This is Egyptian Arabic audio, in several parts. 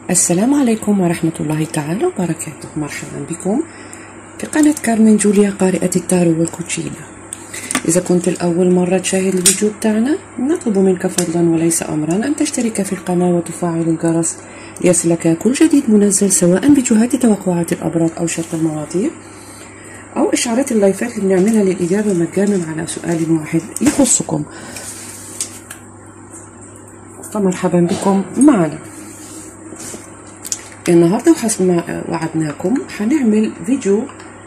السلام عليكم ورحمة الله تعالى وبركاته مرحبا بكم في قناة كارمن جوليا قارئة التارو والكوتشينا إذا كنت الأول مرة تشاهد الفيديو بتاعنا نطلب منك فضلا وليس أمرا أن تشترك في القناة وتفعل الجرس ليصلك كل جديد منزل سواء فيديوهات توقعات الأبراج أو شرط المواضيع أو إشعارات اللايفات اللي بنعملها للإجابة مجانا على سؤال واحد يخصكم فمرحبا بكم معنا النهارده وحسب ما وعدناكم هنعمل فيديو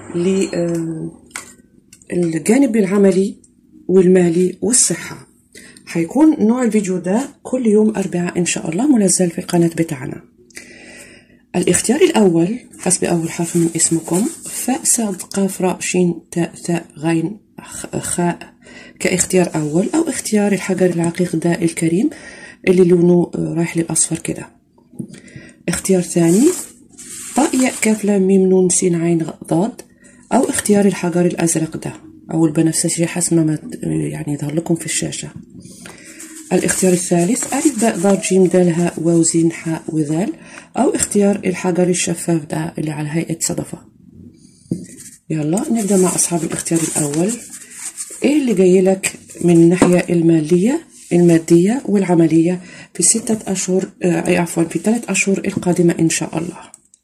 للجانب العملي والمالي والصحة هيكون نوع الفيديو ده كل يوم أربعاء إن شاء الله منزل في القناة بتاعنا الاختيار الأول حسب أول حرف من اسمكم فاء صاد قاف راء شين تاء ثاء غين خاء كاختيار أول أو اختيار الحجر العقيق ده الكريم اللي لونه رايح للأصفر كده اختيار ثاني طاء ياء كاف لام ميم نون سين عين ضاد أو اختيار الحجر الأزرق ده أو البنفسجي حسب ما يعني يظهر لكم في الشاشة الاختيار الثالث ألف باء ضاد جيم دال هاء واو زين حاء وذال أو اختيار الحجر الشفاف ده اللي على هيئة صدفة يلا نبدأ مع أصحاب الاختيار الأول إيه اللي جاي لك من الناحية المالية المادية والعملية في ستة أشهر آه عفوا في ثلاث أشهر القادمة إن شاء الله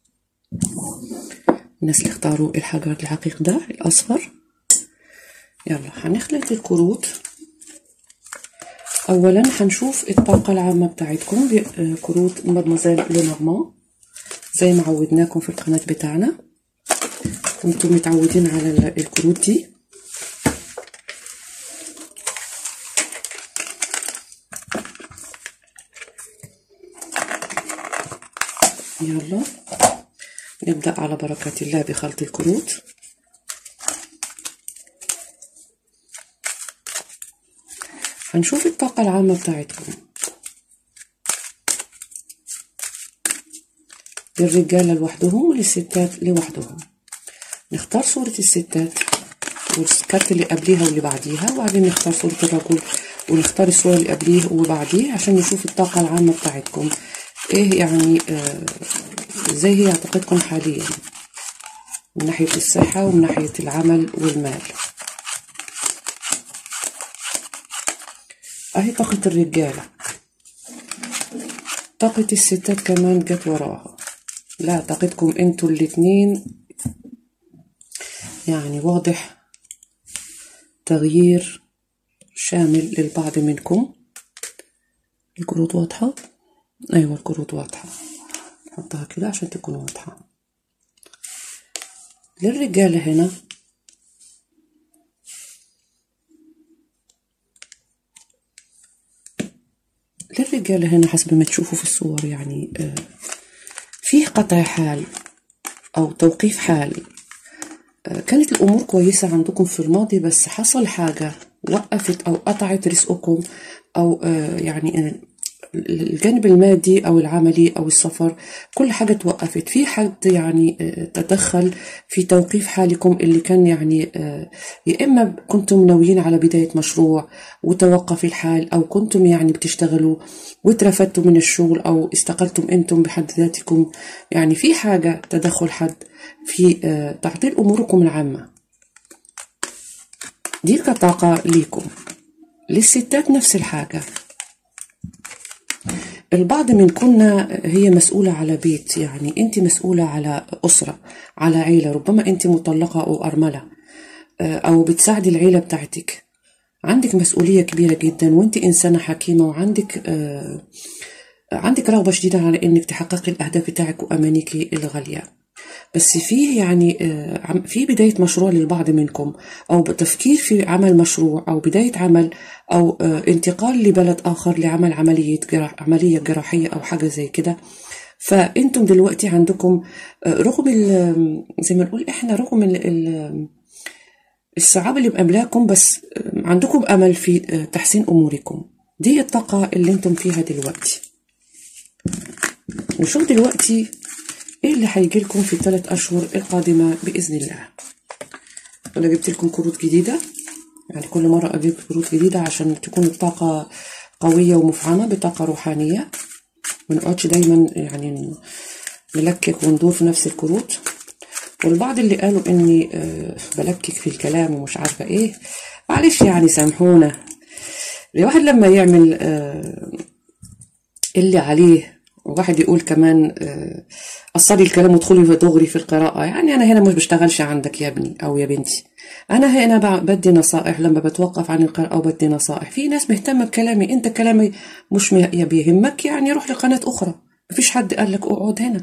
الناس اللي اختاروا الحجر العقيق ده الأصفر يلا هنخلط الكروت أولا هنشوف الطاقة العامة بتاعتكم بكروت مدمزيل لونورمون زي ما عودناكم في القناة بتاعنا كنتم متعودين على الكروت دي يلا نبدأ على بركة الله بخلط الكروت هنشوف الطاقة العامة بتاعتكم للرجالة لوحدهم وللستات لوحدهم نختار صورة الستات والكارت اللي قبليها واللي بعديها وبعدين نختار صورة الرجل ونختار الصورة اللي قبليه وبعديه عشان نشوف الطاقة العامة بتاعتكم ايه يعني آه زي هي طاقتكم حاليا من ناحية الصحة ومن ناحية العمل والمال اهي طاقة الرجالة طاقة الستات كمان جت وراها لا طاقتكم انتوا الاتنين يعني واضح تغيير شامل للبعض منكم الكروت واضحة ايوه الكروت واضحة نحطها كده عشان تكون واضحة للرجالة هنا للرجالة هنا حسب ما تشوفوا في الصور يعني آه فيه قطع حال أو توقيف حال آه كانت الأمور كويسة عندكم في الماضي بس حصل حاجة وقفت أو قطعت رزقكم أو آه يعني الجانب المادي او العملي او السفر كل حاجه توقفت في حد يعني تدخل في توقيف حالكم اللي كان يعني يا اما كنتم ناويين على بدايه مشروع وتوقف الحال او كنتم يعني بتشتغلوا واترفدتوا من الشغل او استقلتم انتم بحد ذاتكم يعني في حاجه تدخل حد في تعطيل اموركم العامه دي كطاقه ليكم للستات نفس الحاجه البعض منكن هي مسؤولة على بيت يعني أنت مسؤولة على أسرة على عيلة ربما أنت مطلقة أو أرملة أو بتساعدي العيلة بتاعتك عندك مسؤولية كبيرة جدا وأنت إنسانة حكيمة وعندك عندك رغبة شديدة على أنك تحققي الأهداف بتاعك وأمانيك الغالية بس فيه يعني في بداية مشروع للبعض منكم أو تفكير في عمل مشروع أو بداية عمل أو انتقال لبلد آخر لعمل عملية جراح عملية جراحية أو حاجة زي كده فأنتم دلوقتي عندكم رغم زي ما نقول إحنا رغم ال الصعاب اللي مقابلاكم بس عندكم أمل في تحسين أموركم دي الطاقة اللي انتم فيها دلوقتي نشوف دلوقتي ايه اللي هيجي لكم في الثلاث اشهر القادمه باذن الله انا جبت لكم كروت جديده يعني كل مره اجيب كروت جديده عشان تكون الطاقه قويه ومفعمه بطاقه روحانيه ما نقعدش دايما يعني نلكك وندور في نفس الكروت والبعض اللي قالوا اني آه، بلكك في الكلام ومش عارفه ايه معلش يعني سامحونا الواحد لما يعمل آه، اللي عليه وواحد يقول كمان آه، قصري الكلام وادخلي في دغري في القراءة يعني أنا هنا مش بشتغلش عندك يا ابني أو يا بنتي أنا هنا ب- بدي نصائح لما بتوقف عن القراءة أو بدي نصائح في ناس مهتمة بكلامي أنت كلامي مش مه- يا بيهمك يعني روح لقناة أخرى مفيش حد قال لك اقعد هنا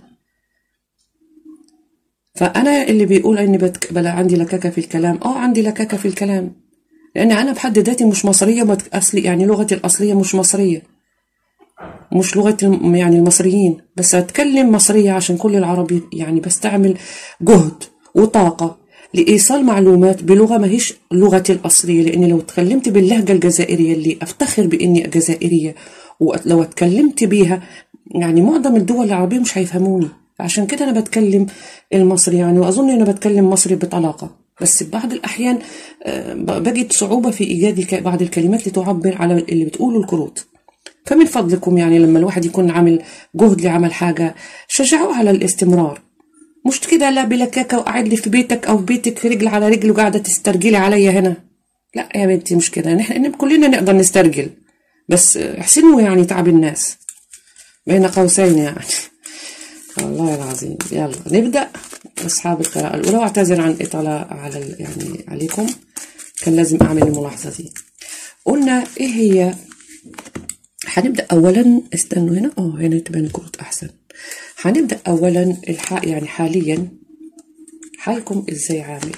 فأنا اللي بيقول إني بتك... بلا عندي لكاكة في الكلام أه عندي لكاكة في الكلام لأن أنا بحد ذاتي مش مصرية بت- أصلي يعني لغتي الأصلية مش مصرية مش لغة الم- يعني المصريين بس أتكلم مصرية عشان كل العربي يعني بستعمل جهد وطاقة لإيصال معلومات بلغة ما هيش لغتي الأصلية لأني لو اتكلمت باللهجة الجزائرية اللي أفتخر بإني جزائرية ولو اتكلمت بيها يعني معظم الدول العربية مش هيفهموني عشان كده أنا بتكلم المصري يعني وأظن أنا بتكلم مصري بطلاقة بس بعض الأحيان آه، بجد صعوبة في إيجاد الك- بعض الكلمات لتعبر على اللي بتقوله الكروت فمن فضلكم يعني لما الواحد يكون عامل جهد لعمل حاجة شجعوه على الاستمرار مش كده لا بلكاكة وقاعد لي في بيتك أو في بيتك رجل على رجل وقاعدة تسترجلي عليا هنا لا يا بنتي مش كده نحن كلنا نقدر نسترجل بس احسنوا يعني تعب الناس بين قوسين يعني والله العظيم يلا نبدأ أصحاب القراءة الأولى وأعتذر عن الإطالة على ال- يعني عليكم كان لازم أعمل الملاحظة دي قلنا إيه هي هنبدأ أولا استنوا هنا اه هنا تبان الكروت أحسن هنبدأ أولا الح... يعني حاليا حالكم إزاي عامل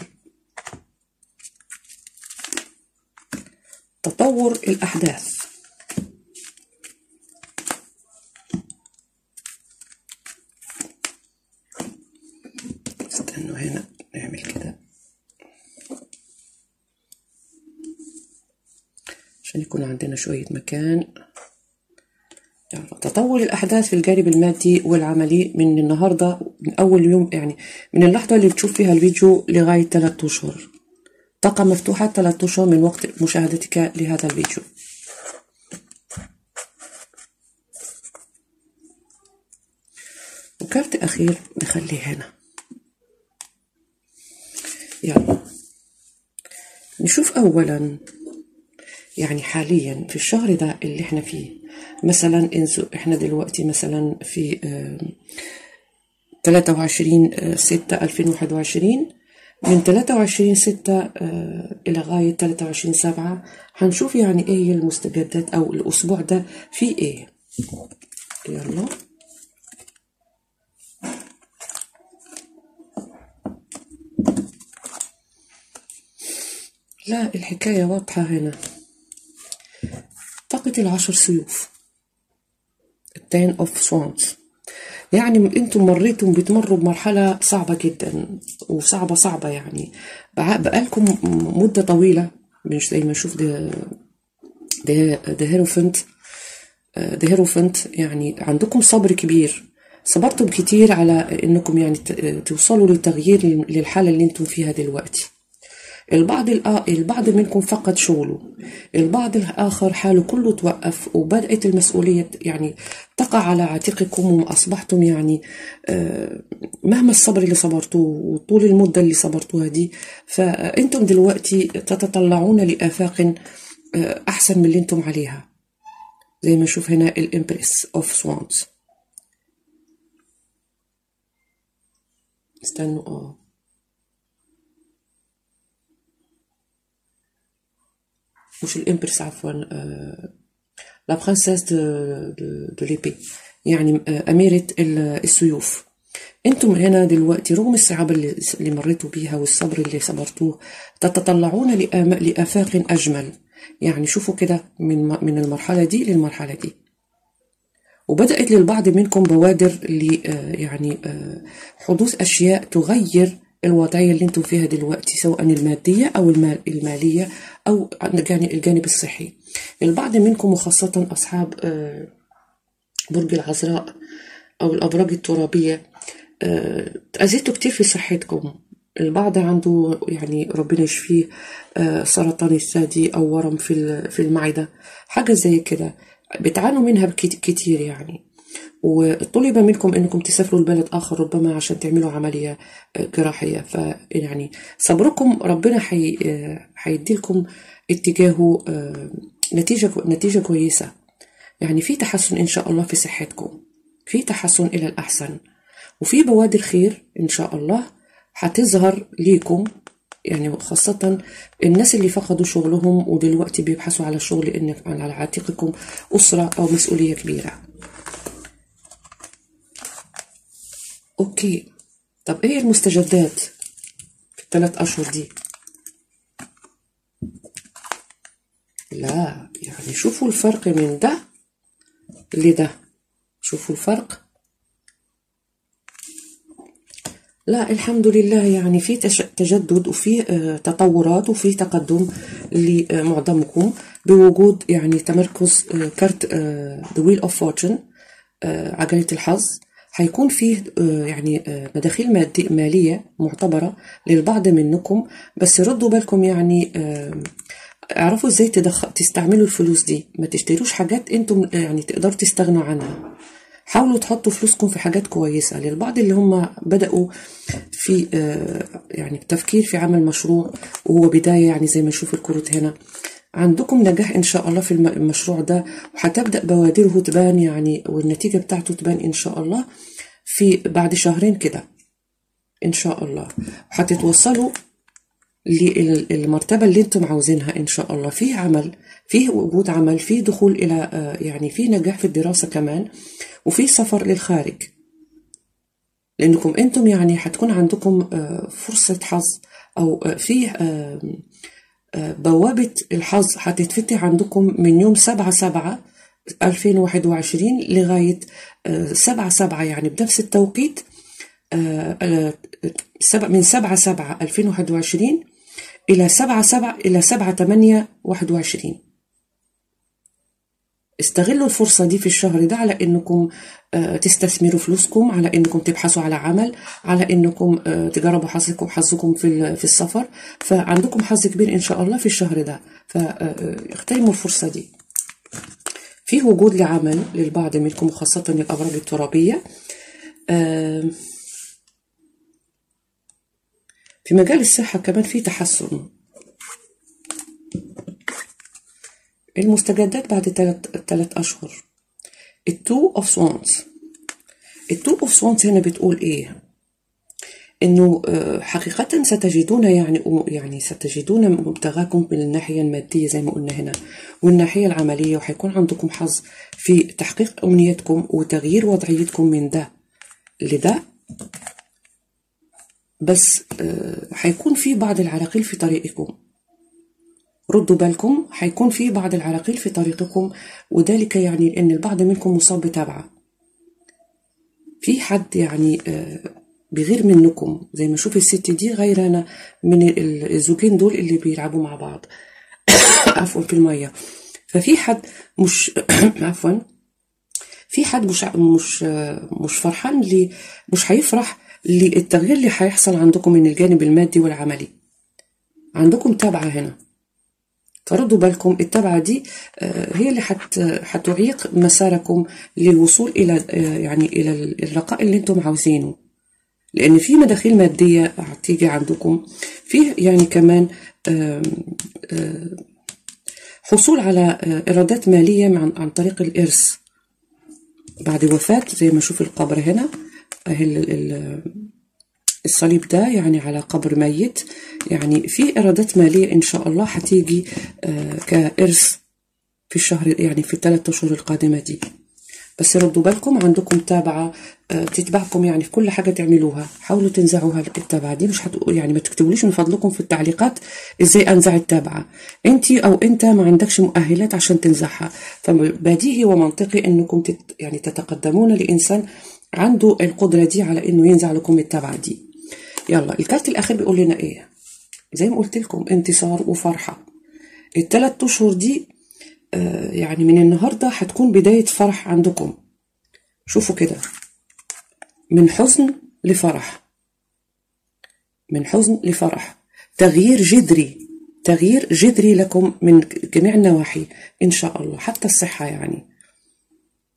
تطور الأحداث استنوا هنا نعمل كده عشان يكون عندنا شوية مكان يلا تطور الأحداث في الجانب المادي والعملي من النهاردة من أول يوم يعني من اللحظة اللي بتشوف فيها الفيديو لغاية ثلاثة أشهر طاقة مفتوحة ثلاثة أشهر من وقت مشاهدتك لهذا الفيديو وكارت أخير نخليه هنا يلا نشوف أولا يعني حاليا في الشهر ده اللي احنا فيه مثلا إنزو احنا دلوقتي مثلا في آم، 23 آه، 6 2021 من 23 6 آه، إلى غاية 23 7 هنشوف يعني إيه هي المستجدات أو الأسبوع ده فيه إيه يلا لا الحكاية واضحة هنا طاقة العشر سيوف التين اوف سوانز يعني انتم مريتم بتمروا بمرحلة صعبة جدا وصعبة صعبة يعني بع- بقالكم مدة طويلة مش زي ما اشوف ده ده ده هيروفنت ده هيروفنت يعني عندكم صبر كبير صبرتم كتير على انكم يعني ت- توصلوا للتغيير للحالة اللي انتم فيها دلوقتي البعض الآ- البعض منكم فقد شغله البعض الآخر حاله كله توقف وبدأت المسؤولية يعني تقع على عاتقكم وأصبحتم يعني آه، مهما الصبر اللي صبرتوه وطول المدة اللي صبرتوها دي فأنتم دلوقتي تتطلعون لآفاق آه، أحسن من اللي أنتم عليها زي ما نشوف هنا الإمبريس أوف سوانز استنوا اه مش الإمبرس عفوا لا برنسيس دو دو دو ليبي يعني آه، أميرة ال- السيوف انتم هنا دلوقتي رغم الصعاب اللي, اللي مريتوا بيها والصبر اللي صبرتوه تتطلعون لآم- لآفاق أجمل يعني شوفوا كده من م- من المرحلة دي للمرحلة دي وبدأت للبعض منكم بوادر ل آه، يعني آه، حدوث أشياء تغير الوضعية اللي انتم فيها دلوقتي سواء المادية أو المال المالية أو الجانب الجانب الصحي البعض منكم وخاصة أصحاب آه، برج العذراء أو الأبراج الترابية آه، تأذيتوا كتير في صحتكم البعض عنده يعني ربنا يشفيه آه، سرطان الثدي أو ورم في ال- في المعدة حاجة زي كده بتعانوا منها بكت- كتير يعني وطلب منكم انكم تسافروا لبلد اخر ربما عشان تعملوا عمليه جراحيه فيعني صبركم ربنا حي حيدي لكم اتجاهه نتيجه نتيجه كويسه يعني في تحسن ان شاء الله في صحتكم في تحسن الى الاحسن وفي بوادر خير ان شاء الله هتظهر ليكم يعني خاصة الناس اللي فقدوا شغلهم ودلوقتي بيبحثوا على شغل إن على عاتقكم أسرة أو مسؤولية كبيرة. أوكي طب إيه المستجدات في الثلاث أشهر دي؟ لا يعني شوفوا الفرق من ده لده شوفوا الفرق لا الحمد لله يعني في تجدد وفي تطورات وفي تقدم لمعظمكم بوجود يعني تمركز كارت ذا ويل اوف فورتشن عجلة الحظ هيكون فيه يعني مداخيل مالية معتبرة للبعض منكم بس ردوا بالكم يعني اعرفوا ازاي تدخل تستعملوا الفلوس دي ما تشتروش حاجات انتم يعني تقدروا تستغنوا عنها حاولوا تحطوا فلوسكم في حاجات كويسة للبعض اللي هم بدأوا في يعني التفكير في عمل مشروع وهو بداية يعني زي ما نشوف الكروت هنا عندكم نجاح إن شاء الله في المشروع ده وهتبدأ بوادره تبان يعني والنتيجة بتاعته تبان إن شاء الله في بعد شهرين كده إن شاء الله وهتتوصلوا للمرتبة اللي انتم عاوزينها إن شاء الله في عمل فيه وجود عمل فيه دخول إلى يعني في نجاح في الدراسة كمان وفي سفر للخارج لأنكم أنتم يعني هتكون عندكم فرصة حظ أو في بوابة الحظ هتتفتح عندكم من يوم سبعة سبعة 2021 لغاية سبعة سبعة يعني بنفس التوقيت من سبعة سبعة 2021 إلى سبعة سبعة إلى سبعة تمانية واحد وعشرين استغلوا الفرصة دي في الشهر ده على إنكم تستثمروا فلوسكم على إنكم تبحثوا على عمل على إنكم تجربوا حظكم حظكم في في السفر فعندكم حظ كبير إن شاء الله في الشهر ده فاغتنموا الفرصة دي في وجود لعمل للبعض منكم وخاصة الأبراج الترابية في مجال الصحة كمان في تحسن المستجدات بعد ثلاث أشهر التو اوف سوانز التو اوف سوانز هنا بتقول ايه انه حقيقة ستجدون يعني يعني ستجدون مبتغاكم من الناحية المادية زي ما قلنا هنا والناحية العملية وحيكون عندكم حظ في تحقيق أمنيتكم وتغيير وضعيتكم من ده لده بس حيكون في بعض العراقيل في طريقكم ردوا بالكم حيكون في بعض العراقيل في طريقكم وذلك يعني ان البعض منكم مصاب بتبعه في حد يعني بغير منكم زي ما شوف الست دي غيرانة من الزوجين دول اللي بيلعبوا مع بعض عفوا في المية ففي حد مش عفوا في حد مش مش مش فرحان لي مش هيفرح للتغيير اللي هيحصل عندكم من الجانب المادي والعملي عندكم تابعة هنا فردوا بالكم التبعة دي هي اللي حت هتعيق مساركم للوصول إلى يعني إلى الرقاء اللي أنتم عاوزينه لأن في مداخيل مادية هتيجي عندكم في يعني كمان حصول على إيرادات مالية عن طريق الإرث بعد وفاة زي ما شوف القبر هنا الصليب ده يعني على قبر ميت يعني في إيرادات مالية إن شاء الله هتيجي كإرث في الشهر يعني في الثلاث أشهر القادمة دي بس ردوا بالكم عندكم تابعة تتبعكم يعني في كل حاجة تعملوها حاولوا تنزعوها التابعة دي مش هتقول يعني ما تكتبوليش من فضلكم في التعليقات ازاي انزع التابعة انت او انت ما عندكش مؤهلات عشان تنزعها فبديهي ومنطقي انكم تت يعني تتقدمون لانسان عنده القدرة دي على انه ينزع لكم التابعة دي يلا الكارت الاخير بيقول لنا ايه زي ما قلت لكم انتصار وفرحة الثلاث اشهر دي آه يعني من النهاردة هتكون بداية فرح عندكم شوفوا كده من حزن لفرح من حزن لفرح تغيير جذري تغيير جذري لكم من جميع النواحي إن شاء الله حتى الصحة يعني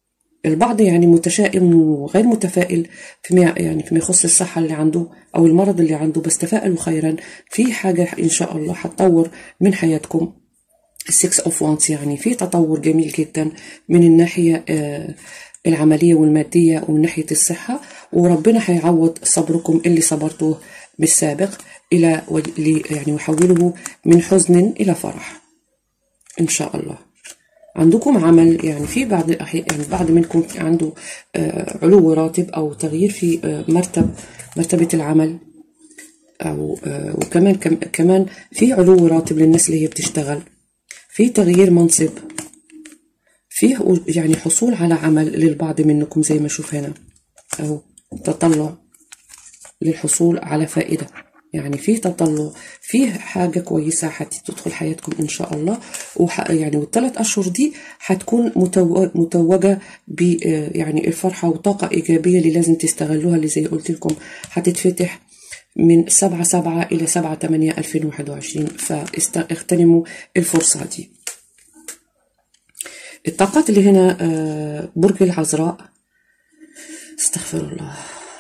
البعض يعني متشائم وغير متفائل فيما يعني فيما يخص الصحة اللي عنده أو المرض اللي عنده بس تفائلوا خيرا في حاجة إن شاء الله حتطور من حياتكم السكس اوف وانس يعني في تطور جميل جدا من الناحية آه، العملية والمادية ومن ناحية الصحة وربنا هيعوض صبركم اللي صبرتوه بالسابق إلى يعني يحوله من حزن إلى فرح إن شاء الله عندكم عمل يعني في بعض يعني بعض منكم عنده آه، علو راتب أو تغيير في آه، مرتب مرتبة العمل أو وكمان كمان في علو راتب للناس اللي هي بتشتغل في تغيير منصب فيه يعني حصول على عمل للبعض منكم زي ما شوف هنا أو تطلع للحصول على فائدة يعني فيه تطلع فيه حاجة كويسة حتدخل حياتكم إن شاء الله وح يعني والثلاث أشهر دي حتكون متوجة ب يعني الفرحة وطاقة إيجابية اللي لازم تستغلوها اللي زي قلت لكم حتتفتح من سبعة سبعة إلى سبعة تمانية ألفين واحد وعشرين فاغتنموا الفرصة دي الطاقات اللي هنا آه، برج العذراء استغفر الله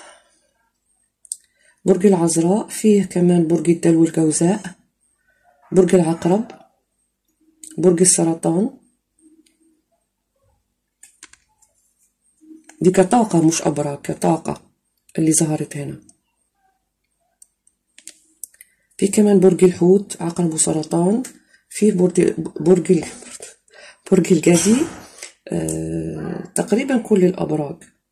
برج العذراء فيه كمان برج الدلو الجوزاء برج العقرب برج السرطان دي كطاقة مش أبراج كطاقة اللي ظهرت هنا في كمان برج الحوت عقرب وسرطان في برج برج برج الجدي آه، تقريبا كل الأبراج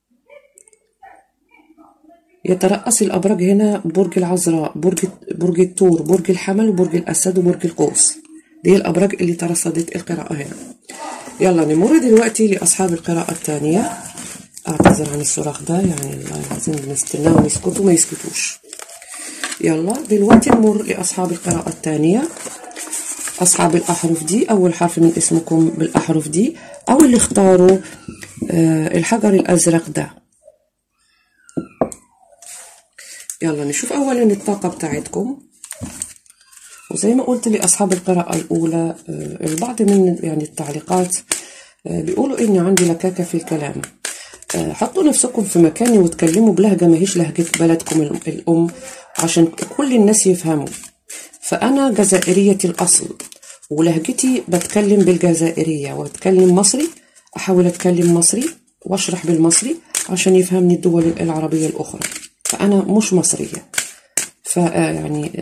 يترأس الأبراج هنا برج العذراء برج برج الثور برج الحمل وبرج الأسد وبرج القوس دي الأبراج اللي ترصدت القراءة هنا يلا نمر دلوقتي لأصحاب القراءة الثانية أعتذر عن الصراخ ده يعني الله العظيم بنستناهم يسكتوا ما يسكتوش يلا دلوقتي نمر لأصحاب القراءة الثانية أصحاب الأحرف دي أول حرف من اسمكم بالأحرف دي أو اللي اختاروا آه الحجر الأزرق ده يلا نشوف أولا الطاقة بتاعتكم وزي ما قلت لأصحاب القراءة الأولى آه البعض من يعني التعليقات آه بيقولوا إني عندي لكاكة في الكلام آه حطوا نفسكم في مكاني وتكلموا بلهجة ما هيش لهجة بلدكم الأم عشان كل الناس يفهموا فأنا جزائرية الأصل ولهجتي بتكلم بالجزائرية وأتكلم مصري أحاول أتكلم مصري وأشرح بالمصري عشان يفهمني الدول العربية الأخرى فأنا مش مصرية فيعني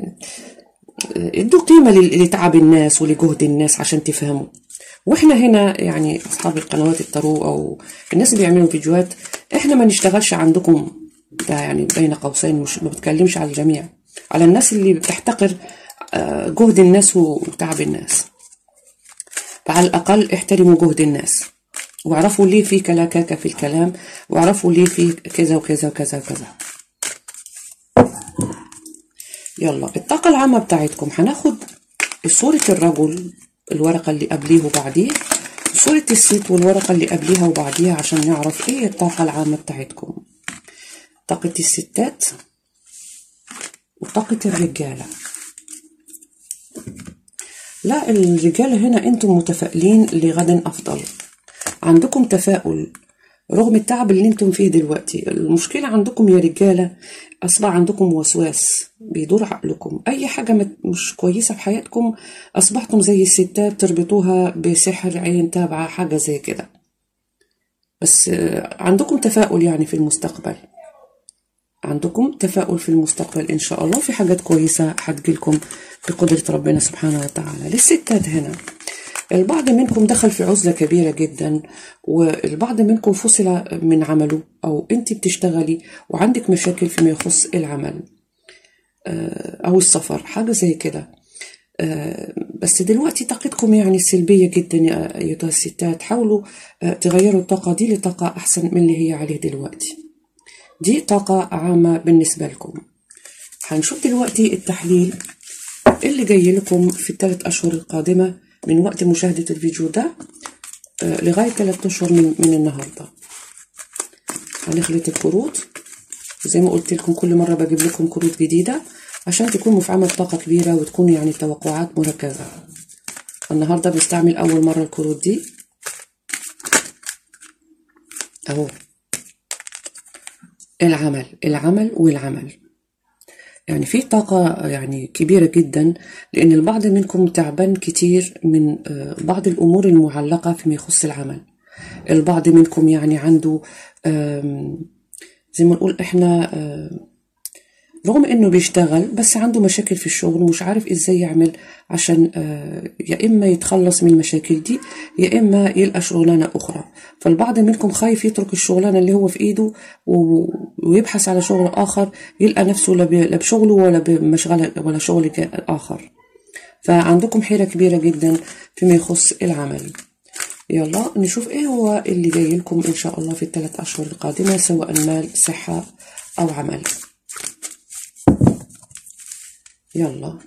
ادوا قيمة لتعب الناس ولجهد الناس عشان تفهموا واحنا هنا يعني اصحاب القنوات الترو او الناس اللي بيعملوا فيديوهات احنا ما نشتغلش عندكم ده يعني بين قوسين مش ما بتكلمش على الجميع على الناس اللي بتحتقر آه، جهد الناس وتعب الناس فعلى الأقل احترموا جهد الناس واعرفوا ليه في كلاكاكة في الكلام واعرفوا ليه في كذا وكذا وكذا وكذا يلا الطاقة العامة بتاعتكم هناخد صورة الرجل الورقة اللي قبليه وبعديه صورة الست والورقة اللي قبليها وبعديها عشان نعرف ايه الطاقة العامة بتاعتكم طاقة الستات وطاقة الرجالة لا الرجالة هنا انتم متفائلين لغد أفضل عندكم تفاؤل رغم التعب اللي انتم فيه دلوقتي المشكلة عندكم يا رجالة أصبح عندكم وسواس بيدور عقلكم أي حاجة مش كويسة في حياتكم أصبحتم زي الستات تربطوها بسحر عين تابعة حاجة زي كده بس عندكم تفاؤل يعني في المستقبل عندكم تفاؤل في المستقبل إن شاء الله في حاجات كويسة هتجيلكم بقدرة ربنا سبحانه وتعالى للستات هنا البعض منكم دخل في عزلة كبيرة جدا والبعض منكم فصل من عمله أو أنت بتشتغلي وعندك مشاكل فيما يخص العمل آه، أو السفر حاجة زي كده آه، بس دلوقتي طاقتكم يعني سلبية جدا يا أيها الستات حاولوا آه، تغيروا الطاقة دي لطاقة أحسن من اللي هي عليه دلوقتي دي طاقة عامة بالنسبة لكم هنشوف دلوقتي التحليل اللي جاي لكم في الثلاث أشهر القادمة من وقت مشاهدة الفيديو ده آه، لغاية ثلاث أشهر من, من النهاردة هنخلط الكروت زي ما قلت لكم كل مرة بجيب لكم كروت جديدة عشان تكون مفعمة طاقة كبيرة وتكون يعني توقعات مركزة النهاردة بستعمل أول مرة الكروت دي أهو العمل العمل والعمل يعني في طاقة يعني كبيرة جدا لأن البعض منكم تعبان كتير من آه، بعض الأمور المعلقة فيما يخص العمل البعض منكم يعني عنده آم، زي ما نقول إحنا آم، رغم انه بيشتغل بس عنده مشاكل في الشغل ومش عارف ازاي يعمل عشان آه، يا اما يتخلص من المشاكل دي يا اما يلقى شغلانه اخرى فالبعض منكم خايف يترك الشغلانه اللي هو في ايده و- ويبحث على شغل اخر يلقى نفسه لا ب- لا بشغله ولا بمشغله ولا شغل جا- اخر فعندكم حيره كبيره جدا فيما يخص العمل يلا نشوف ايه هو اللي جاي لكم ان شاء الله في الثلاث اشهر القادمه سواء مال صحه او عمل يلا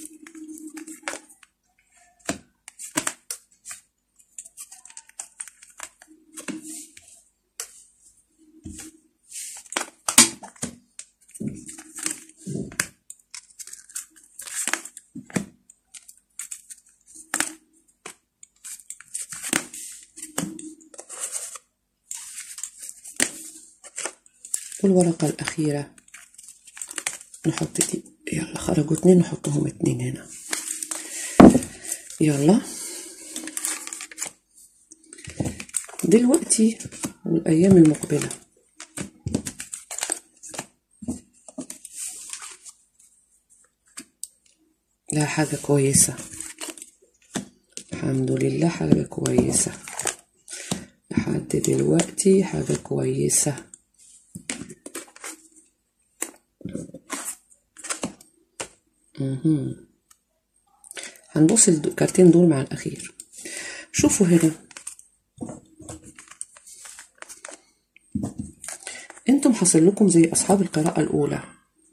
والورقة الأخيرة نحط دي يلا خرجوا اتنين نحطهم اتنين هنا يلا دلوقتي والأيام المقبلة لا حاجة كويسة الحمد لله حاجة كويسة لحد دلوقتي حاجة كويسة هنبص الكارتين دول مع الأخير شوفوا هنا انتم حصل لكم زي أصحاب القراءة الأولى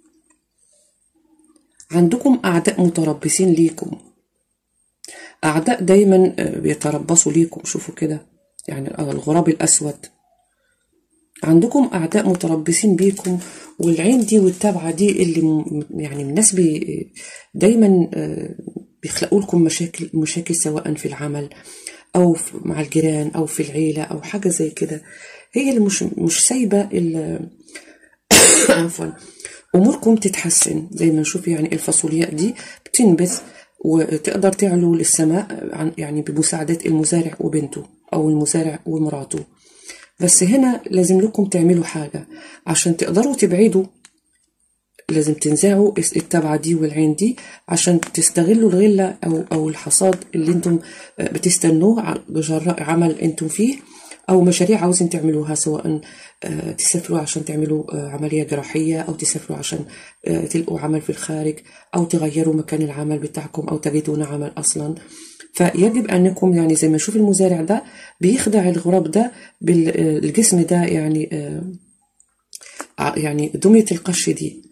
عندكم أعداء متربصين ليكم أعداء دايما آه، بيتربصوا ليكم شوفوا كده يعني الغراب الأسود عندكم أعداء متربصين بيكم والعين دي والتابعة دي اللي م- يعني الناس بي دايما آه، بيخلقوا لكم مشاكل مشاكل سواء في العمل أو في- مع الجيران أو في العيلة أو حاجة زي كده هي اللي مش مش سايبة ال- عفوا اموركم تتحسن زي ما نشوف يعني الفاصولياء دي بتنبت وتقدر تعلو للسماء عن يعني بمساعدة المزارع وبنته او المزارع ومراته بس هنا لازم لكم تعملوا حاجة عشان تقدروا تبعدوا لازم تنزعوا التبعة دي والعين دي عشان تستغلوا الغلة أو أو الحصاد اللي انتم بتستنوه ع- بجراء عمل انتم فيه أو مشاريع عاوزين تعملوها سواء آه، تسافروا عشان تعملوا آه، عملية جراحية أو تسافروا عشان آه، تلقوا عمل في الخارج أو تغيروا مكان العمل بتاعكم أو تجدون عمل أصلا فيجب أنكم يعني زي ما نشوف المزارع ده بيخدع الغراب ده بالجسم ده يعني آه، ع- يعني دمية القش دي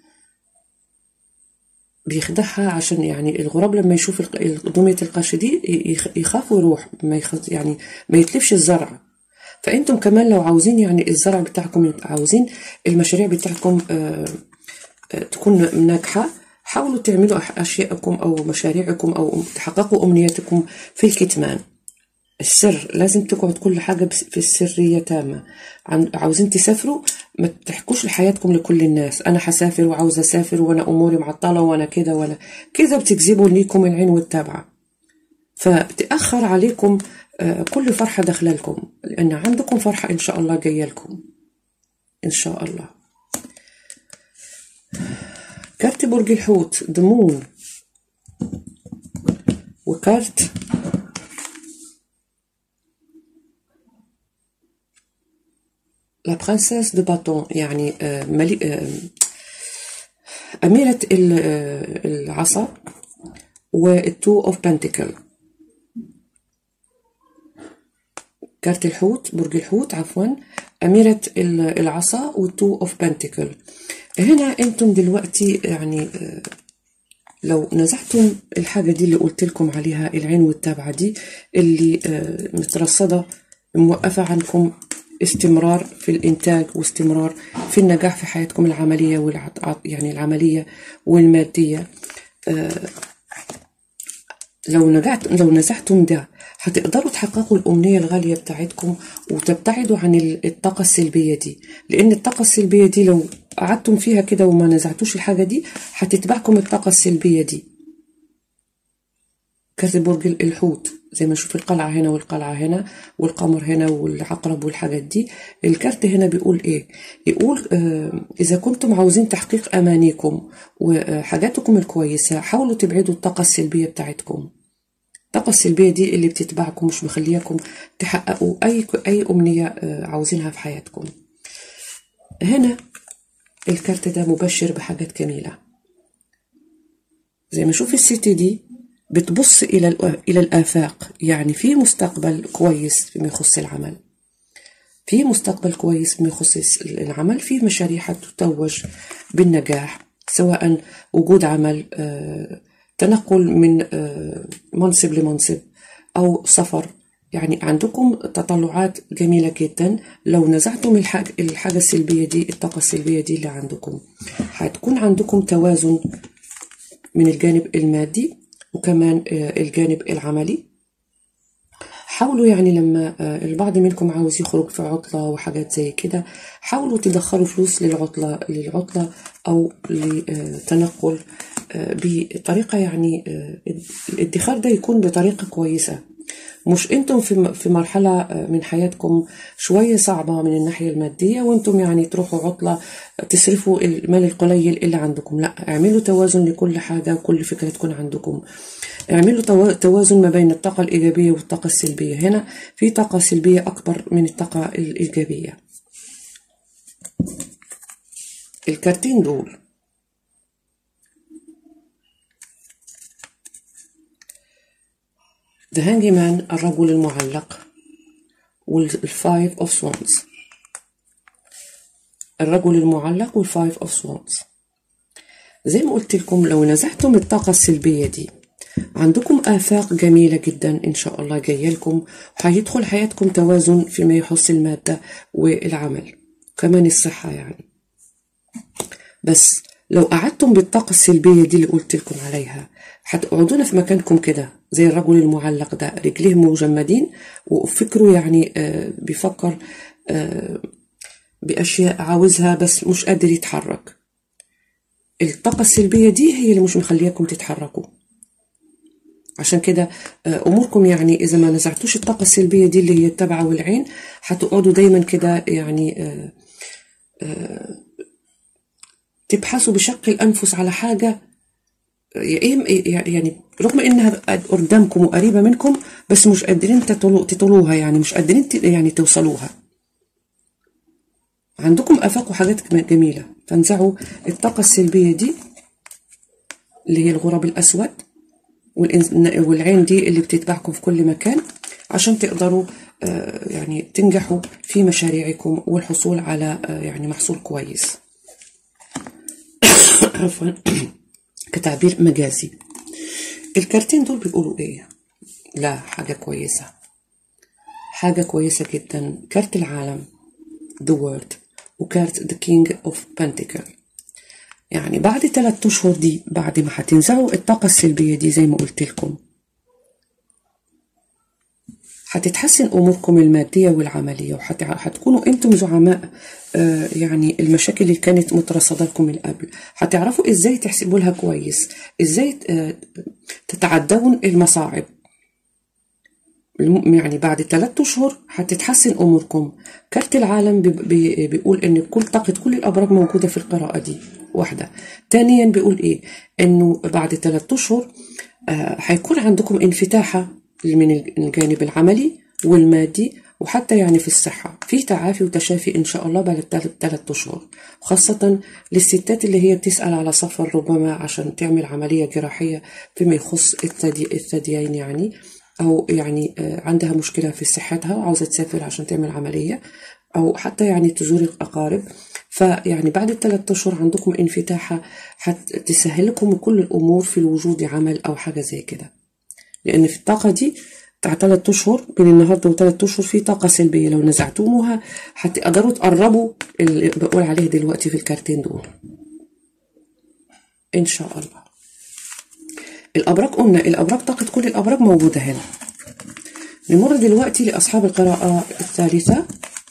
بيخدعها عشان يعني الغراب لما يشوف الق- دمية القش دي يخ- يخاف ويروح ما يخ... يعني ما يتلفش الزرع فانتم كمان لو عاوزين يعني الزرع بتاعكم يبقى عاوزين المشاريع بتاعكم آه، آه، تكون ناجحة حاولوا تعملوا أح- أشياءكم أو مشاريعكم أو تحققوا أمنياتكم في الكتمان السر لازم تقعد كل حاجة بس- في السرية تامة عن- عاوزين تسافروا ما تحكوش لحياتكم لكل الناس أنا حسافر وعاوزة أسافر وأنا أموري معطلة وأنا كده وأنا كده بتجذبوا ليكم العين والتابعة فبتأخر عليكم آه، كل فرحة داخلة لكم لأن عندكم فرحة إن شاء الله جاية لكم إن شاء الله كارت برج الحوت دمون وكارت لا برنسيس دو باتون يعني آه، ملي... آه، أميرة ال- آه، العصا والتو اوف بنتيكل كارت الحوت برج الحوت عفوا أميرة ال- العصا والتو اوف بنتيكل هنا انتم دلوقتي يعني آه، لو نزعتم الحاجة دي اللي قلت لكم عليها العين والتابعة دي اللي آه، مترصدة موقفة عنكم استمرار في الإنتاج واستمرار في النجاح في حياتكم العملية والع... يعني العملية والمادية لو نجعت لو نزعتم ده هتقدروا تحققوا الأمنية الغالية بتاعتكم وتبتعدوا عن الطاقة السلبية دي لأن الطاقة السلبية دي لو قعدتم فيها كده وما نزعتوش الحاجة دي هتتبعكم الطاقة السلبية دي كارت برج الحوت زي ما نشوف القلعة هنا والقلعة هنا والقمر هنا والعقرب والحاجات دي الكارت هنا بيقول ايه يقول آه اذا كنتم عاوزين تحقيق امانيكم وحاجاتكم الكويسة حاولوا تبعدوا الطاقة السلبية بتاعتكم الطاقة السلبية دي اللي بتتبعكم مش مخلياكم تحققوا اي اي امنية آه عاوزينها في حياتكم هنا الكارت ده مبشر بحاجات جميلة زي ما نشوف الست دي بتبص إلى إلى الآفاق يعني في مستقبل كويس فيما يخص العمل في مستقبل كويس فيما يخص العمل في مشاريع حتتوج بالنجاح سواء وجود عمل تنقل من منصب لمنصب أو سفر يعني عندكم تطلعات جميلة جدا لو نزعتم الحاجة, الحاجة السلبية دي الطاقة السلبية دي اللي عندكم هتكون عندكم توازن من الجانب المادي وكمان الجانب العملي حاولوا يعني لما البعض منكم عاوز يخرج في عطلة وحاجات زي كده حاولوا تدخلوا فلوس للعطلة للعطلة أو لتنقل بطريقة يعني الادخار ده يكون بطريقة كويسة مش انتم في في مرحله من حياتكم شويه صعبه من الناحيه الماديه وانتم يعني تروحوا عطله تصرفوا المال القليل اللي عندكم لا اعملوا توازن لكل حاجه وكل فكره تكون عندكم اعملوا توازن ما بين الطاقه الايجابيه والطاقه السلبيه هنا في طاقه سلبيه اكبر من الطاقه الايجابيه الكارتين دول The Hangman الرجل المعلق والفايف اوف سوانز الرجل المعلق والفايف اوف سوانز زي ما قلت لكم لو نزعتم الطاقة السلبية دي عندكم آفاق جميلة جدا إن شاء الله جاية لكم وهيدخل حياتكم توازن فيما يخص المادة والعمل كمان الصحة يعني بس لو قعدتم بالطاقة السلبية دي اللي قلت لكم عليها هتقعدون في مكانكم كده زي الرجل المعلق ده رجليه مجمدين وفكره يعني آه بيفكر آه بأشياء عاوزها بس مش قادر يتحرك الطاقة السلبية دي هي اللي مش مخلياكم تتحركوا عشان كده آه أموركم يعني إذا ما نزعتوش الطاقة السلبية دي اللي هي التبعة والعين هتقعدوا دايما كده يعني تبحثوا بشق الأنفس على حاجة يعني رغم انها قدامكم وقريبه منكم بس مش قادرين تطولوها يعني مش قادرين يعني توصلوها عندكم افاق وحاجات جميله فانزعوا الطاقه السلبيه دي اللي هي الغراب الاسود والعين دي اللي بتتبعكم في كل مكان عشان تقدروا يعني تنجحوا في مشاريعكم والحصول على يعني محصول كويس عفوا كتعبير مجازي الكارتين دول بيقولوا ايه لا حاجة كويسة حاجة كويسة جدا كارت العالم the world وكارت the king of pentacle يعني بعد ثلاثة أشهر دي بعد ما هتنزعوا الطاقة السلبية دي زي ما قلت لكم هتتحسن أموركم المادية والعملية وهتكونوا أنتم زعماء آه يعني المشاكل اللي كانت مترصدة لكم من قبل هتعرفوا إزاي تحسبوا لها كويس إزاي آه تتعدون المصاعب يعني بعد ثلاثة أشهر هتتحسن أموركم كارت العالم بي بي بيقول إن كل طاقة كل الأبراج موجودة في القراءة دي واحدة ثانيا بيقول إيه إنه بعد ثلاثة أشهر آه هيكون عندكم انفتاحة من الجانب العملي والمادي وحتى يعني في الصحة في تعافي وتشافي إن شاء الله بعد ثلاثة أشهر خاصة للستات اللي هي بتسأل على سفر ربما عشان تعمل عملية جراحية فيما يخص الثدي الثديين يعني أو يعني عندها مشكلة في صحتها وعاوزة تسافر عشان تعمل عملية أو حتى يعني تزور الأقارب فيعني بعد الثلاثة أشهر عندكم انفتاحة هتسهل لكم كل الأمور في الوجود عمل أو حاجة زي كده لأن في الطاقة دي بتاع ثلاث أشهر بين النهاردة وثلاث أشهر في طاقة سلبية لو نزعتموها هتقدروا تقربوا اللي بقول عليه دلوقتي في الكارتين دول إن شاء الله الأبراج قلنا الأبراج طاقة كل الأبراج موجودة هنا نمر دلوقتي لأصحاب القراءة الثالثة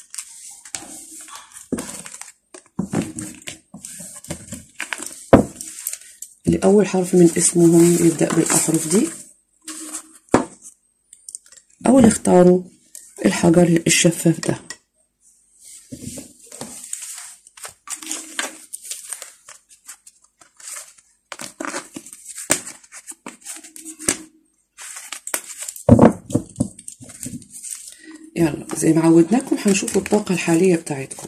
اللي أول حرف من اسمهم يبدأ بالأحرف دي أو اللي اختاروا الحجر الشفاف ده يلا زي ما عودناكم هنشوف الطاقة الحالية بتاعتكم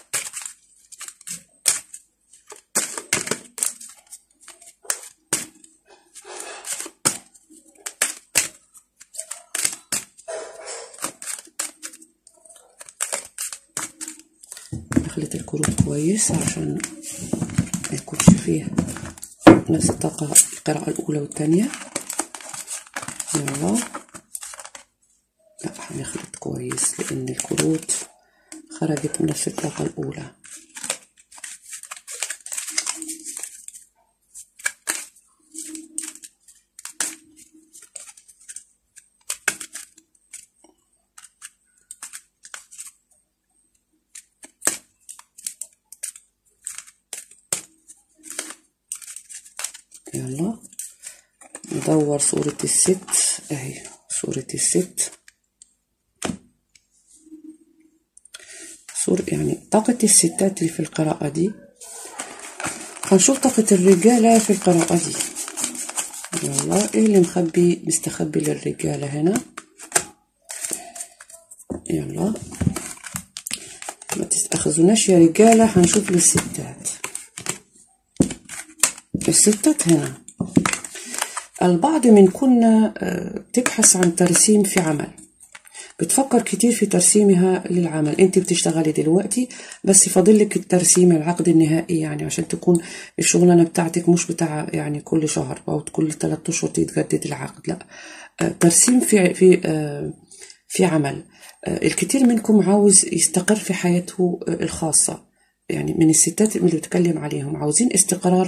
دخلت الكروت كويس عشان ما يكونش فيه نفس الطاقة القراءة الأولى والثانية يلا لا هنخلط كويس لأن الكروت خرجت من نفس الطاقة الأولى يلا ندور صورة الست اهي صورة الست صورة يعني طاقة الستات اللي في القراءة دي هنشوف طاقة الرجالة في القراءة دي يلا ايه اللي مخبي مستخبي للرجالة هنا يلا ما تستأخذوناش يا رجالة هنشوف للستات الستات هنا البعض منكن بتبحث عن ترسيم في عمل بتفكر كتير في ترسيمها للعمل انت بتشتغلي دلوقتي بس فاضلك الترسيم العقد النهائي يعني عشان تكون الشغلانة بتاعتك مش بتاع يعني كل شهر او كل ثلاثة اشهر تتجدد العقد لا ترسيم في في في عمل الكثير منكم عاوز يستقر في حياته الخاصة يعني من الستات اللي بتكلم عليهم عاوزين استقرار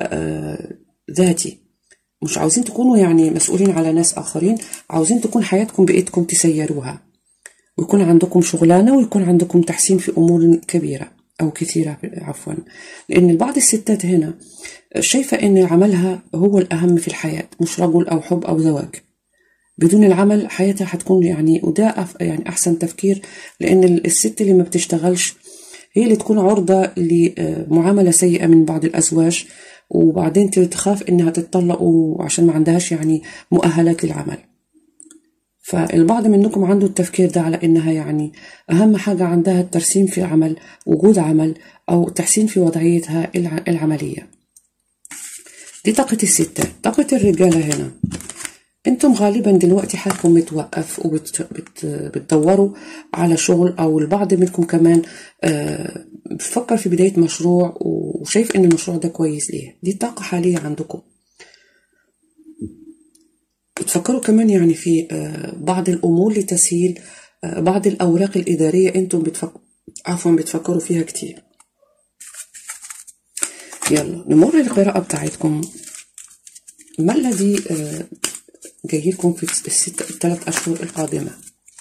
ذاتي مش عاوزين تكونوا يعني مسؤولين على ناس آخرين عاوزين تكون حياتكم بإيدكم تسيروها ويكون عندكم شغلانة ويكون عندكم تحسين في أمور كبيرة أو كثيرة عفوا لأن بعض الستات هنا شايفة أن عملها هو الأهم في الحياة مش رجل أو حب أو زواج بدون العمل حياتها حتكون يعني وده يعني أحسن تفكير لأن الست اللي ما بتشتغلش هي اللي تكون عرضة لمعاملة سيئة من بعض الأزواج وبعدين تخاف إنها تتطلق عشان ما عندهاش يعني مؤهلات للعمل فالبعض منكم عنده التفكير ده على إنها يعني أهم حاجة عندها الترسيم في عمل وجود عمل أو تحسين في وضعيتها العملية دي طاقة الستات طاقة الرجالة هنا انتم غالبا دلوقتي حالكم متوقف وبتدوروا على شغل او البعض منكم كمان بفكر في بداية مشروع وشايف ان المشروع ده كويس ليه دي طاقة حالية عندكم بتفكروا كمان يعني في بعض الامور لتسهيل بعض الاوراق الادارية انتم بتفكروا عفوا بتفكروا فيها كتير يلا نمر للقراءة بتاعتكم ما الذي جاي لكم في الست الثلاث أشهر القادمة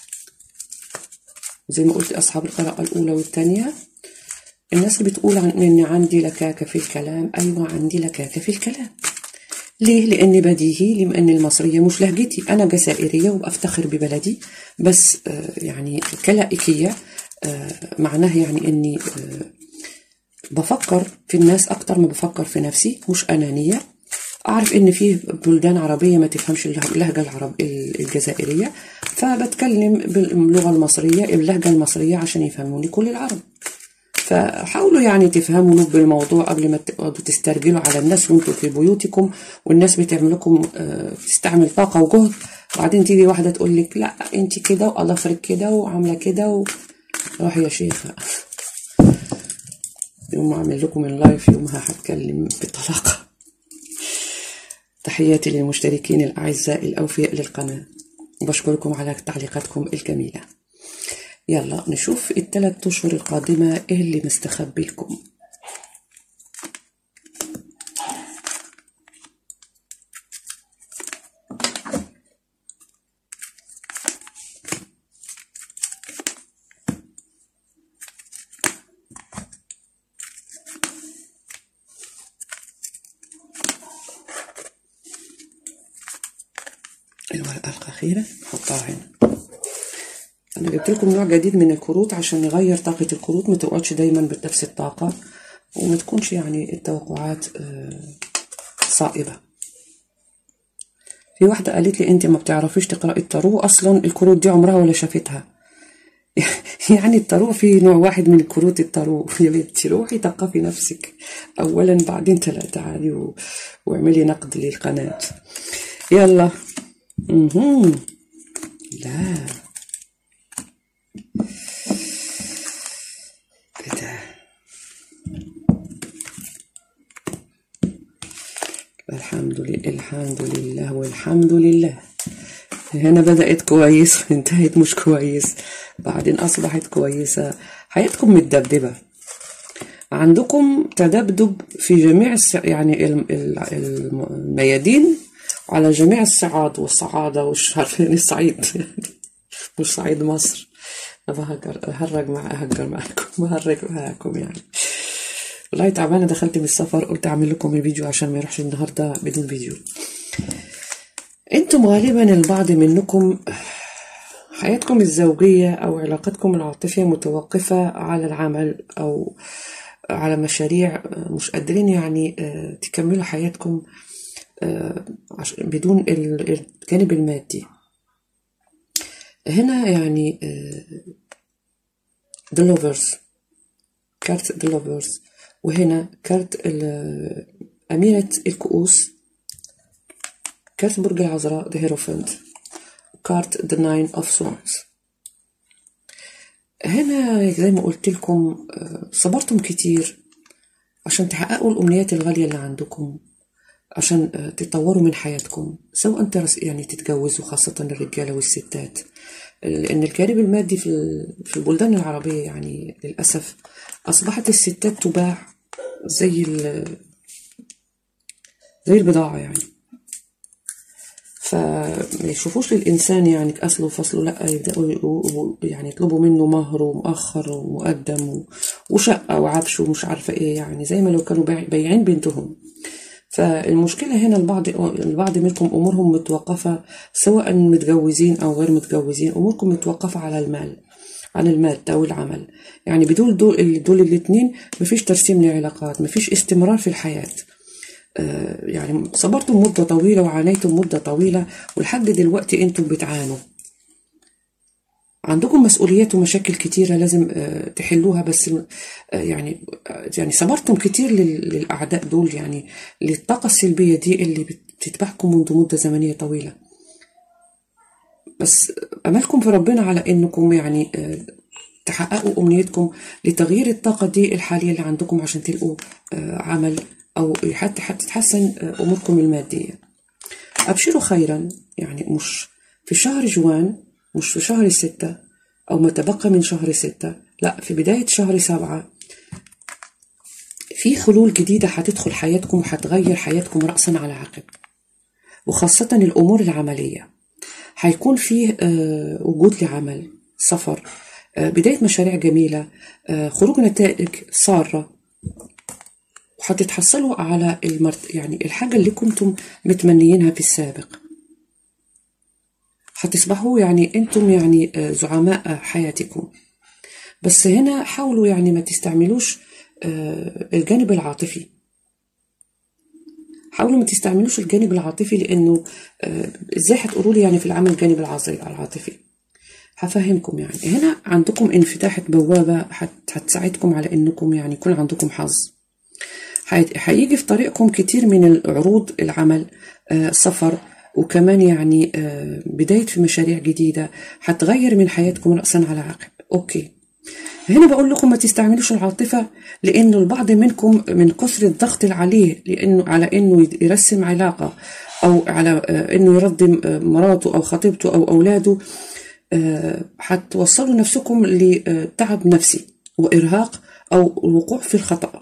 زي ما قلت أصحاب القراءة الأولى والثانية الناس اللي بتقول عن إن عندي لكاكة في الكلام أيوة عندي لكاكة في الكلام ليه؟ لأني بديهي لأن المصرية مش لهجتي أنا جزائرية وبفتخر ببلدي بس آه يعني كلائكية آه معناه يعني إني آه بفكر في الناس أكتر ما بفكر في نفسي مش أنانية أعرف إن فيه بلدان عربية ما تفهمش اللهجة العرب الجزائرية فبتكلم باللغة المصرية اللهجة المصرية عشان يفهموني كل العرب فحاولوا يعني تفهموا لب الموضوع قبل ما تقعدوا تسترجلوا على الناس وانتوا في بيوتكم والناس بتعمل لكم تستعمل طاقة وجهد بعدين تيجي واحدة تقول لك لا انت كده واظافرك كده وعاملة كده و... روح يا شيخة يوم اعمل لكم اللايف يومها هتكلم بطلاقة تحياتي للمشتركين الأعزاء الأوفياء للقناة وبشكركم على تعليقاتكم الجميلة يلا نشوف الثلاث أشهر القادمة إيه اللي مستخبي لكم والألقى خيرا نحطها هنا أنا جبت لكم نوع جديد من الكروت عشان نغير طاقة الكروت ما تقعدش دايما بنفس الطاقة وما تكونش يعني التوقعات صائبة في واحدة قالت لي انت ما بتعرفيش تقرأي الطارو اصلا الكروت دي عمرها ولا شافتها يعني الطارو في نوع واحد من الكروت الطارو يا بنتي روحي ثقفي نفسك اولا بعدين تعالي و... واعملي نقد للقناة يلا مهم. لا كده الحمد لله الحمد لله والحمد لله هنا بدأت كويس انتهت مش كويس بعدين أصبحت كويسة حياتكم متدبدبة عندكم تذبذب في جميع الس... يعني الميادين على جميع الصعاد والصعادة وش عارفين الصعيد مش صعيد مصر بهجر هرج مع أهجر معكم بهرج معاكم يعني والله تعبانة دخلت من السفر قلت أعمل لكم الفيديو عشان ما يروحش النهاردة بدون فيديو انتم غالبا البعض منكم حياتكم الزوجية أو علاقتكم العاطفية متوقفة على العمل أو على مشاريع مش قادرين يعني تكملوا حياتكم بدون الجانب المادي هنا يعني the lovers كارت the lovers وهنا كارت أميرة الكؤوس كارت برج العذراء the hierophant كارت the nine of swords هنا زي ما قلت لكم صبرتم كتير عشان تحققوا الأمنيات الغالية اللي عندكم عشان تطوروا من حياتكم سواء انت يعني تتجوزوا خاصة الرجالة والستات لأن الجانب المادي في في البلدان العربية يعني للأسف أصبحت الستات تباع زي زي البضاعة يعني فما يشوفوش للإنسان يعني أصله فصله لأ يبدأوا يعني يطلبوا منه مهر ومؤخر ومقدم وشقة وعفش ومش عارفة إيه يعني زي ما لو كانوا بايعين بنتهم فالمشكلة هنا البعض البعض منكم أمورهم متوقفة سواء متجوزين أو غير متجوزين أموركم متوقفة على المال عن المال أو العمل يعني بدول دول دول الاتنين مفيش ترسيم لعلاقات مفيش استمرار في الحياة يعني صبرتم مدة طويلة وعانيتم مدة طويلة ولحد دلوقتي انتم بتعانوا عندكم مسؤوليات ومشاكل كتيرة لازم تحلوها بس يعني يعني صبرتم كتير للأعداء دول يعني للطاقة السلبية دي اللي بتتبعكم منذ مدة زمنية طويلة بس أملكم في ربنا على إنكم يعني تحققوا أمنيتكم لتغيير الطاقة دي الحالية اللي عندكم عشان تلقوا عمل أو حتى حتى تتحسن أموركم المادية أبشروا خيرا يعني مش في شهر جوان مش في شهر ستة أو ما تبقى من شهر ستة لا في بداية شهر سبعة في حلول جديدة هتدخل حياتكم وهتغير حياتكم رأسا على عقب وخاصة الأمور العملية هيكون فيه وجود لعمل سفر بداية مشاريع جميلة خروج نتائج سارة وهتتحصلوا على المرت... يعني الحاجة اللي كنتم متمنيينها في السابق هتصبحوا يعني انتم يعني زعماء حياتكم بس هنا حاولوا يعني ما تستعملوش الجانب العاطفي حاولوا ما تستعملوش الجانب العاطفي لانه ازاي هتقولوا لي يعني في العمل الجانب العاطفي هفهمكم يعني هنا عندكم انفتاح بوابه هتساعدكم على انكم يعني يكون عندكم حظ هيجي في طريقكم كتير من العروض العمل سفر وكمان يعني بداية في مشاريع جديدة هتغير من حياتكم رأسا على عقب أوكي هنا بقول لكم ما تستعملوش العاطفة لأنه البعض منكم من كثر الضغط عليه لأنه على إنه يرسم علاقة أو على إنه يرضي مراته أو خطيبته أو أولاده هتوصلوا نفسكم لتعب نفسي وإرهاق أو الوقوع في الخطأ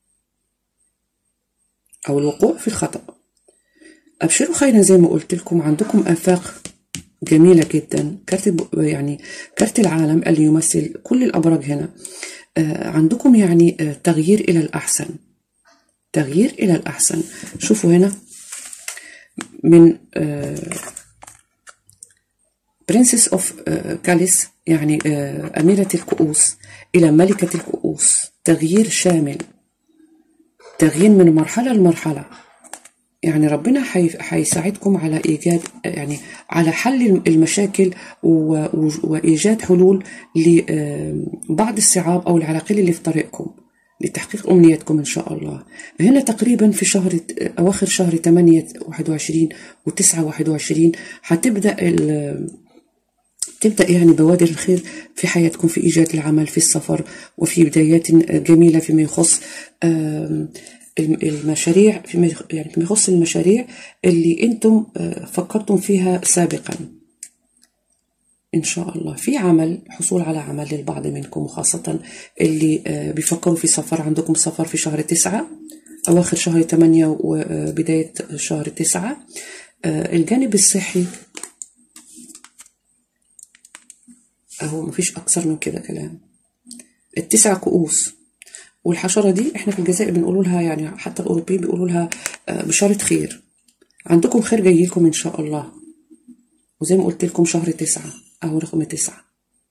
أو الوقوع في الخطأ أبشروا خيرا زي ما قلت لكم عندكم آفاق جميلة جدا كارت يعني كارت العالم اللي يمثل كل الأبراج هنا آه عندكم يعني آه تغيير إلى الأحسن تغيير إلى الأحسن شوفوا هنا من آه برنسس اوف كاليس يعني آه، أميرة الكؤوس إلى ملكة الكؤوس تغيير شامل تغيير من مرحلة لمرحلة يعني ربنا حيساعدكم على ايجاد يعني على حل المشاكل وايجاد حلول لبعض الصعاب او العراقيل اللي في طريقكم لتحقيق امنياتكم ان شاء الله هنا تقريبا في شهر اواخر شهر 8 21 و9 21 حتبدا تبدأ يعني بوادر الخير في حياتكم في إيجاد العمل في السفر وفي بدايات جميلة فيما يخص المشاريع فيما يعني فيما يخص المشاريع اللي انتم آه، فكرتم فيها سابقا ان شاء الله في عمل حصول على عمل للبعض منكم وخاصة اللي آه، بيفكروا في سفر عندكم سفر في شهر تسعة أواخر شهر ثمانية وبداية شهر تسعة آه، الجانب الصحي أهو مفيش أكثر من كده كلام التسع كؤوس والحشرة دي احنا في الجزائر بنقول لها يعني حتى الأوروبيين بيقولوا لها آه، بشارة خير عندكم خير جاي لكم إن شاء الله وزي ما قلت لكم شهر تسعة أهو رقم تسعة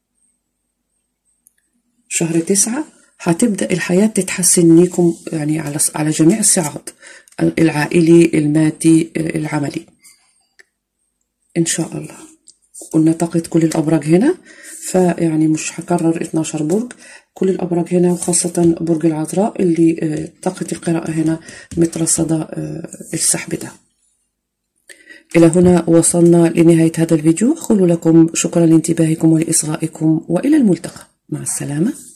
شهر تسعة هتبدأ الحياة تتحسن ليكم يعني على على جميع الصعاد العائلي المادي العملي إن شاء الله قلنا طاقة كل الأبراج هنا فيعني مش هكرر 12 برج كل الأبراج هنا وخاصة برج العذراء اللي آه، طاقة القراءة هنا مترصدة آه، السحب ده إلى هنا وصلنا لنهاية هذا الفيديو أقول لكم شكرا لانتباهكم ولإصغائكم وإلى الملتقى مع السلامة